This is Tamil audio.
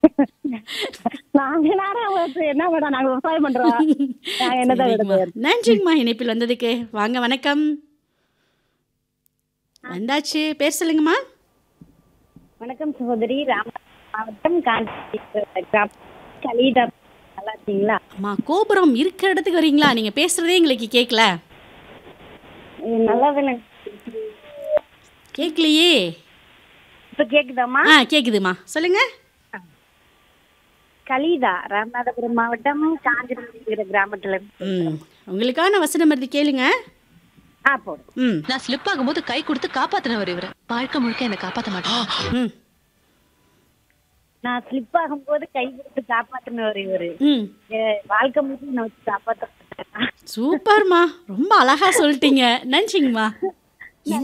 நாங்க நேரம் வந்து என்ன மேடம் நாங்க விவசாயம் பண்றோம் நாங்க என்னதான் சரிங்கம்மா. விடுறது நன்றிங்கம்மா இணைப்பில் வந்ததுக்கு வாங்க வணக்கம் வந்தாச்சு பேர் சொல்லுங்கம்மா வணக்கம் சகோதரி ராமநாதபுரம் மாவட்டம் காஞ்சி கிராமம் கலிதா நல்லா இருக்கீங்களா அம்மா கோபுரம் இருக்கிற இடத்துக்கு வரீங்களா நீங்க பேசுறதே எங்களுக்கு கேட்கல இது நல்லா தானே கேட்கலையே இப்ப கேக்குதாம்மா ஆ கேக்குதுமா சொல்லுங்க கலிதா ராமநாதபுரம் மாவட்டம் காஞ்சிபுரம் கிராமத்துல இருந்து. ம் உங்களுக்கான வசனம் வருது கேளுங்க ஆ போடும் ம் நான் ஸ்லிப் ஆகும்போது கை கொடுத்து காப்பாத்தினவர் இவரு வாழ்க்கை முழுக்க என்ன காப்பாத்த மாட்டேன் ம் நான் ஸ்லிப் ஆகும்போது கை கொடுத்து காப்பாத்தினவர் இவரு ம் ஏ, வாழ்க்கை முழுக்க நான் வச்சு காப்பாத்த மாட்டேன். சூப்பர்மா ரொம்ப அழகா சொல்லிட்டீங்க நன்றிங்கம்மா